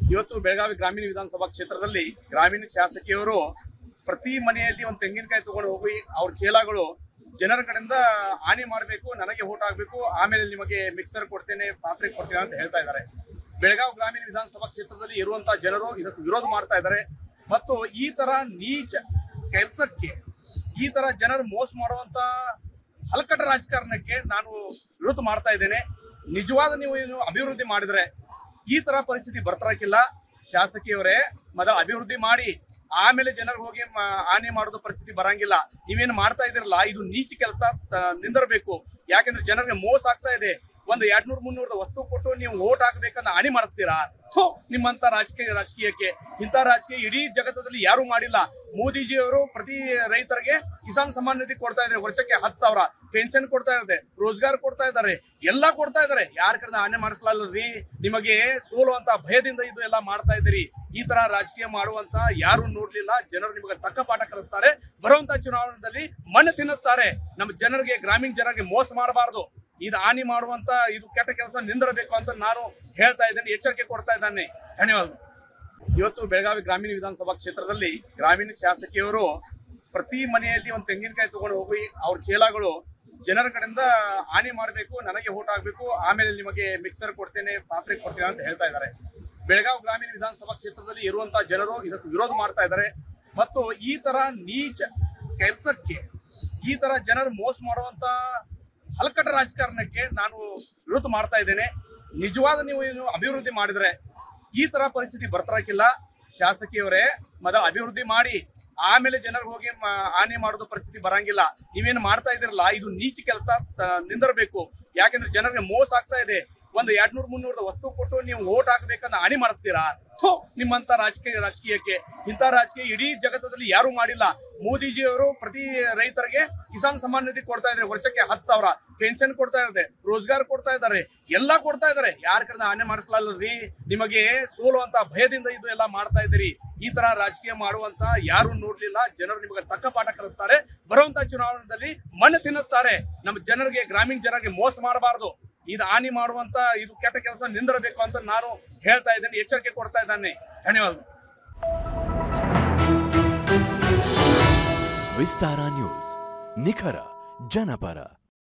ಇವತ್ತು ಬೆಳಗಾವಿ ಗ್ರಾಮೀಣ ವಿಧಾನಸಭಾ ಕ್ಷೇತ್ರದಲ್ಲಿ ಗ್ರಾಮೀಣ ಶಾಸಕಿಯವರು ಪ್ರತಿ ಮನೆಯಲ್ಲಿ ಒಂದು ತೆಂಗಿನಕಾಯಿ ತಗೊಂಡು ಹೋಗಿ ಅವ್ರ ಚೀಲಗಳು ಜನರ ಕಡೆಯಿಂದ ಹಾನಿ ಮಾಡಬೇಕು ನನಗೆ ಓಟ್ ಆಗಬೇಕು ಆಮೇಲೆ ನಿಮಗೆ ಮಿಕ್ಸರ್ ಕೊಡ್ತೇನೆ ಪಾತ್ರೆ ಕೊಡ್ತೇನೆ ಅಂತ ಹೇಳ್ತಾ ಇದ್ದಾರೆ ಬೆಳಗಾವಿ ಗ್ರಾಮೀಣ ವಿಧಾನಸಭಾ ಕ್ಷೇತ್ರದಲ್ಲಿ ಇರುವಂತಹ ಜನರು ಇದಕ್ಕೆ ವಿರೋಧ ಮಾಡ್ತಾ ಇದ್ದಾರೆ ಮತ್ತು ಈ ತರ ನೀಚ ಕೆಲಸಕ್ಕೆ ಈ ತರ ಜನರು ಮೋಸ ಮಾಡುವಂತ ಹಲಕಟ ರಾಜಕಾರಣಕ್ಕೆ ನಾನು ವಿರೋಧ ಮಾಡ್ತಾ ಇದ್ದೇನೆ ನಿಜವಾದ ನೀವು ಏನು ಅಭಿವೃದ್ಧಿ ಮಾಡಿದ್ರೆ ಈ ತರ ಪರಿಸ್ಥಿತಿ ಬರ್ತಾರಕ್ಕಿಲ್ಲ ಶಾಸಕಿಯವರೇ ಮೊದಲ ಅಭಿವೃದ್ಧಿ ಮಾಡಿ ಆಮೇಲೆ ಜನರಿಗೆ ಹೋಗಿ ಮ- ಹಾನಿ ಮಾಡೋದು ಪರಿಸ್ಥಿತಿ ಬರಂಗಿಲ್ಲ ನೀವೇನು ಮಾಡ್ತಾ ಇದಿರಲ್ಲ ಇದು ನೀಚ ಕೆಲಸ ನಿಂದಿರಬೇಕು ಯಾಕಂದ್ರೆ ಜನರಿಗೆ ಮೋಸ ಆಗ್ತಾ ಇದೆ ಒಂದು ಎರಡ್ ನೂರ್ ಮುನ್ನೂರದ ವಸ್ತು ಕೊಟ್ಟು ನೀವು ಓಟ್ ಹಾಕ್ಬೇಕಂತ ಹಾನಿ ಮಾಡಿಸ್ತೀರಾ ಥೋ ನಿಮ್ಮಂತ ರಾಜಕೀಯ ರಾಜಕೀಯಕ್ಕೆ ಇಂಥ ರಾಜಕೀಯ ಇಡೀ ಜಗತ್ತದಲ್ಲಿ ಯಾರು ಮಾಡಿಲ್ಲ ಮೋದಿಜಿಯವರು ಪ್ರತಿ ರೈತರಿಗೆ ಕಿಸಾನ್ ಸಮ್ಮಾನ್ ನಿಧಿ ಕೊಡ್ತಾ ಇದ್ದಾರೆ ವರ್ಷಕ್ಕೆ ಹತ್ತು ಸಾವಿರ ಪೆನ್ಷನ್ ಕೊಡ್ತಾ ಇದ್ದಾರೆ ರೋಜ್ಗಾರ್ ಕೊಡ್ತಾ ಇದ್ದಾರೆ ಎಲ್ಲ ಕೊಡ್ತಾ ಇದ್ದಾರೆ ಯಾರ ಕಡೆ ಹಾನಿ ಮಾಡಿಸ್ಲಲ್ರಿ ನಿಮಗೆ ಸೋಲುವಂತ ಭಯದಿಂದ ಇದು ಎಲ್ಲ ಮಾಡ್ತಾ ಇದ್ದೀರಿ ಈ ತರ ರಾಜಕೀಯ ಮಾಡುವಂತ ಯಾರು ನೋಡ್ಲಿಲ್ಲ ಜನರು ನಿಮಗೆ ತಕ್ಕ ಪಾಠ ಕಲಿಸ್ತಾರೆ ಬರುವಂತ ಚುನಾವಣೆಯಲ್ಲಿ ಮಣ್ಣು ತಿನ್ನಿಸ್ತಾರೆ ನಮ್ಮ ಜನರಿಗೆ ಗ್ರಾಮೀಣ ಜನರಿಗೆ ಮೋಸ ಮಾಡಬಾರದು ಇದು ಹಾನಿ ಮಾಡುವಂತ ಇದು ಕೆಟ್ಟ ಕೆಲಸ ನಿಂದಿರಬೇಕು ಅಂತ ನಾನು ಹೇಳ್ತಾ ಇದ್ದೇನೆ ಎಚ್ಚರಿಕೆ ಕೊಡ್ತಾ ಇದ್ದಾನೆ ಧನ್ಯವಾದ ಇವತ್ತು ಬೆಳಗಾವಿ ಗ್ರಾಮೀಣ ವಿಧಾನಸಭಾ ಕ್ಷೇತ್ರದಲ್ಲಿ ಗ್ರಾಮೀಣ ಶಾಸಕಿಯವರು ಪ್ರತಿ ಮನೆಯಲ್ಲಿ ಒಂದು ತೆಂಗಿನಕಾಯಿ ತಗೊಂಡು ಹೋಗಿ ಅವ್ರ ಚೀಲಗಳು ಜನರ ಕಡೆಯಿಂದ ಹಾನಿ ಮಾಡಬೇಕು ನನಗೆ ಓಟ್ ಆಗಬೇಕು ಆಮೇಲೆ ನಿಮಗೆ ಮಿಕ್ಸರ್ ಕೊಡ್ತೇನೆ ಪಾತ್ರೆ ಕೊಡ್ತೇನೆ ಅಂತ ಹೇಳ್ತಾ ಇದ್ದಾರೆ ಬೆಳಗಾವಿ ಗ್ರಾಮೀಣ ವಿಧಾನಸಭಾ ಕ್ಷೇತ್ರದಲ್ಲಿ ಇರುವಂತಹ ಜನರು ಇದಕ್ಕೆ ವಿರೋಧ ಮಾಡ್ತಾ ಇದ್ದಾರೆ ಮತ್ತು ಈ ತರ ನೀಚ ಕೆಲಸಕ್ಕೆ ಈ ತರ ಜನರು ಮೋಸ ಮಾಡುವಂತ ಹಲಕಟ ರಾಜಕಾರಣಕ್ಕೆ ನಾನು ವಿರೋಧ ಮಾಡ್ತಾ ಇದ್ದೇನೆ ನಿಜವಾದ ನೀವು ಏನು ಅಭಿವೃದ್ಧಿ ಮಾಡಿದ್ರೆ ಈ ತರ ಪರಿಸ್ಥಿತಿ ಬರ್ತಾರಕ್ಕಿಲ್ಲ ಶಾಸಕಿಯವರೇ ಮೊದಲ ಅಭಿವೃದ್ಧಿ ಮಾಡಿ ಆಮೇಲೆ ಜನರಿಗೆ ಹೋಗಿ ಮ- ಹಾನಿ ಮಾಡೋದು ಪರಿಸ್ಥಿತಿ ಬರಂಗಿಲ್ಲ ನೀವೇನು ಮಾಡ್ತಾ ಇದಿರಲ್ಲ ಇದು ನೀಚ ಕೆಲಸ ನಿಂದಿರಬೇಕು ಯಾಕಂದ್ರೆ ಜನರಿಗೆ ಮೋಸ ಆಗ್ತಾ ಇದೆ ಒಂದು ಎರಡ್ ನೂರ್ ಮುನ್ನೂರದ ವಸ್ತು ಕೊಟ್ಟು ನೀವು ಓಟ್ ಹಾಕ್ಬೇಕಂತ ಹಾನಿ ಮಾಡಿಸ್ತೀರಾ ಥೋ ನಿಮ್ಮಂತ ರಾಜಕೀಯ ರಾಜಕೀಯಕ್ಕೆ ಇಂಥ ರಾಜಕೀಯ ಇಡೀ ಜಗತ್ತದಲ್ಲಿ ಯಾರು ಮಾಡಿಲ್ಲ ಮೋದಿಜಿಯವರು ಪ್ರತಿ ರೈತರಿಗೆ ಕಿಸಾನ್ ಸಮ್ಮಾನ್ ನಿಧಿ ಕೊಡ್ತಾ ಇದ್ದಾರೆ ವರ್ಷಕ್ಕೆ ಹತ್ತು ಸಾವಿರ ಪೆನ್ಷನ್ ಕೊಡ್ತಾ ಇದ್ದಾರೆ ರೋಜ್ಗಾರ್ ಕೊಡ್ತಾ ಇದ್ದಾರೆ ಎಲ್ಲ ಕೊಡ್ತಾ ಇದ್ದಾರೆ ಯಾರ ಕಡೆ ಹಾನಿ ಮಾಡಿಸ್ಲಲ್ರಿ ನಿಮಗೆ ಸೋಲುವಂತ ಭಯದಿಂದ ಇದು ಎಲ್ಲ ಮಾಡ್ತಾ ಇದ್ದೀರಿ ಈ ತರ ರಾಜಕೀಯ ಮಾಡುವಂತ ಯಾರು ನೋಡ್ಲಿಲ್ಲ ಜನರು ನಿಮಗೆ ತಕ್ಕ ಪಾಠ ಕಲಿಸ್ತಾರೆ ಬರುವಂತ ಚುನಾವಣೆಯಲ್ಲಿ ಮಣ್ಣು ತಿನ್ನಿಸ್ತಾರೆ ನಮ್ಮ ಜನರಿಗೆ ಗ್ರಾಮೀಣ ಜನರಿಗೆ ಮೋಸ ಮಾಡಬಾರದು ಇದು ಹಾನಿ ಮಾಡುವಂತ ಇದು ಕೆಟ್ಟ ಕೆಲಸ ನಿಂದಿರಬೇಕು ಅಂತ ನಾನು ಹೇಳ್ತಾ ಇದ್ದೇನೆ ಎಚ್ಚರಿಕೆ ಕೊಡ್ತಾ ಇದ್ದಾನೆ ಧನ್ಯವಾದ ವಿಸ್ತಾರ ನ್ಯೂಸ್ ನಿಖರ ಜನಪರ